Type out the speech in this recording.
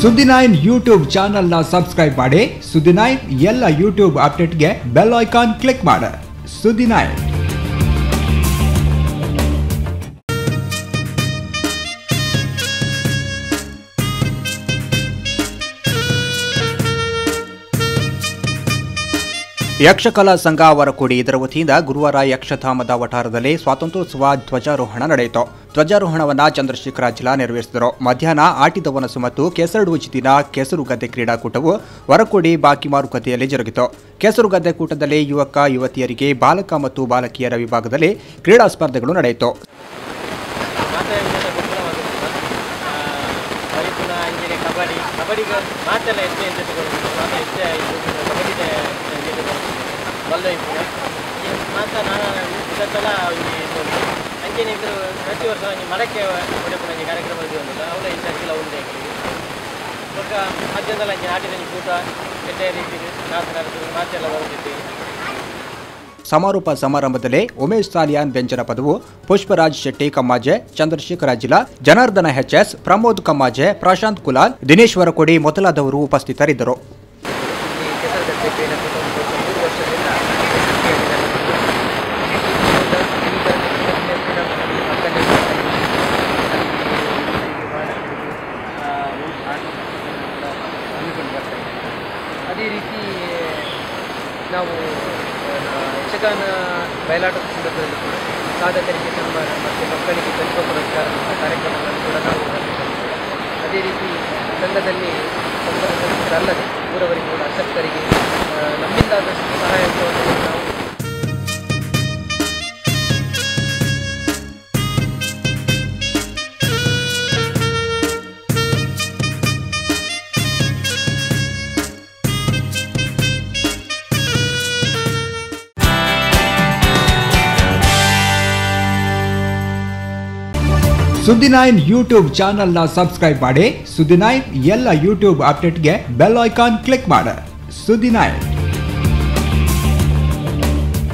ಸುದ್ದಿ nine YouTube ಚಾನೆಲ್ನ subscribe ಮಾಡಿ ಸುದ್ದಿ ನೈನ್ ಎಲ್ಲ ಯೂಟ್ಯೂಬ್ ಅಪ್ಡೇಟ್ಗೆ ಬೆಲ್ ಐಕಾನ್ ಕ್ಲಿಕ್ ಮಾಡಿ ಸುದ್ದಿ ನೈನ್ ಯಕ್ಷಕಲಾ ಸಂಘ ವರಕೋಡಿ ಇದರ ವತಿಯಿಂದ ಗುರುವಾರ ಯಕ್ಷಧಾಮದ ವಠಾರದಲ್ಲಿ ಸ್ವಾತಂತ್ರ್ಯೋತ್ಸವ ಧ್ವಜಾರೋಹಣ ನಡೆಯಿತು ಧ್ವಜಾರೋಹಣವನ್ನ ಚಂದ್ರಶೇಖರ ಜಿಲ್ಲಾ ನೆರವೇರಿಸಿದರು ಮಧ್ಯಾಹ್ನ ಆಟಿದ ವನಸು ಮತ್ತು ಕೆಸರಡು ದಿನ ಕೆಸರುಗದ್ದೆ ಕ್ರೀಡಾಕೂಟವು ವರಕೋಡಿ ಬಾಕಿ ಮಾರುಕಟ್ಟೆಯಲ್ಲಿ ಜರುಗಿತು ಕೆಸರುಗದ್ದೆ ಕೂಟದಲ್ಲಿ ಯುವಕ ಯುವತಿಯರಿಗೆ ಬಾಲಕ ಮತ್ತು ಬಾಲಕಿಯರ ವಿಭಾಗದಲ್ಲಿ ಕ್ರೀಡಾ ಸ್ಪರ್ಧೆಗಳು ನಡೆಯಿತು ಮಾತ್ರ ವಿಷಯ ಗೊಬ್ಬರವಾಗುತ್ತಿಲ್ಲ ಪರಿಪುನ ಅಂಜನೆ ಕಬಡ್ಡಿ ಕಬಡ್ಡಿಗೆ ಮಾತೆಲ್ಲ ಎಷ್ಟೇ ಎಂತ ತಗೊಳ್ಬೇಕು ಮಾತ್ರ ಎಷ್ಟೇ ಕಬಡ್ಡಿ ಎಂತ ಬಲ್ಲ ಇಪ್ಪುನ ಮಾತ್ರ ನಾನು ಇದಕ್ಕೆಲ್ಲ ಅಂಜನೆ ಇದ್ರು ಪ್ರತಿ ವರ್ಷ ಈ ಮರಕ್ಕೆ ಹೊಡೆಪುನ ಈ ಕಾರ್ಯಕ್ರಮ ಒಂದು ಅವಳ ಇಷ್ಟಕ್ಕೆಲ್ಲ ಉಂಟು ಬೊಕ್ಕ ಮಧ್ಯದಲ್ಲಿ ಅಂಜನೆ ಆಟಿನ ಕೂಟ ಎಷ್ಟೇ ರೀತಿ ನಾಲ್ಕು ಮಾತೆಲ್ಲ ಬರುತ್ತಿತ್ತು ಸಮಾರೋಪ ಸಮಾರಂಭದಲ್ಲಿ ಉಮೇಶ್ ಸಾಲಿಯಾನ್ ಬೆಂಚನ ಪದವು ಪುಷ್ಪರಾಜ್ ಶೆಟ್ಟಿ ಕಮ್ಮಾಜೆ ಚಂದ್ರಶೇಖರ ಜಿಲ್ಲಾ ಜನಾರ್ದನ ಎಚ್ಎಸ್ ಪ್ರಮೋದ್ ಕಮ್ಮಾಜೆ ಪ್ರಶಾಂತ್ ಕುಲಾಲ್ ದಿನೇಶ್ ವರಕೋಡಿ ಮೊದಲಾದವರು ಉಪಸ್ಥಿತರಿದ್ದರು ಈ ಕೆಸರಗದ್ದೆ ಕ್ರೀಡಾ ಕೂಟ ಒಂದು ಮೂರು ವರ್ಷದಿಂದ ಅದೇ ರೀತಿ ನಾವು ಯಕ್ಷಗಾನ ಬಯಲಾಟ ಸಂದರ್ಭದಲ್ಲಿ ಕೂಡ ಸಾಧಕರಿಗೆ ಸನ್ಮಾನ ಮತ್ತು ಮಕ್ಕಳಿಗೆ ಪ್ರತಿಭಾ ಪುರಸ್ಕಾರ ಅಂತ ಕಾರ್ಯಕ್ರಮಗಳನ್ನು ಕೂಡ ನಾವು ಹಮ್ಮಿಕೊಂಡಿದ್ದೇವೆ ಅದೇ ರೀತಿ ಸಂಘದಲ್ಲಿ ಸಂಘದ ಸದಸ್ಯರಲ್ಲದೆ ಊರವರಿಗೆ ಕೂಡ ಅಶಕ್ತರಿಗೆ ಆ, ನಮ್ಮಿಂದಾದಷ್ಟು ಸಹಾಯವನ್ನು ನಾವು ಸುದ್ದಿ ನೈನ್ ಯೂಟ್ಯೂಬ್ ಚಾನೆಲ್ನ ಸಬ್ಸ್ಕ್ರೈಬ್ ಮಾಡಿ ಸುದ್ದಿ ನೈನ್ ಎಲ್ಲ ಯೂಟ್ಯೂಬ್ ಅಪ್ಡೇಟ್ಗೆ ಬೆಲ್ ಐಕಾನ್ ಕ್ಲಿಕ್ ಮಾಡಿ ಸುದ್ದಿ ನೈನ್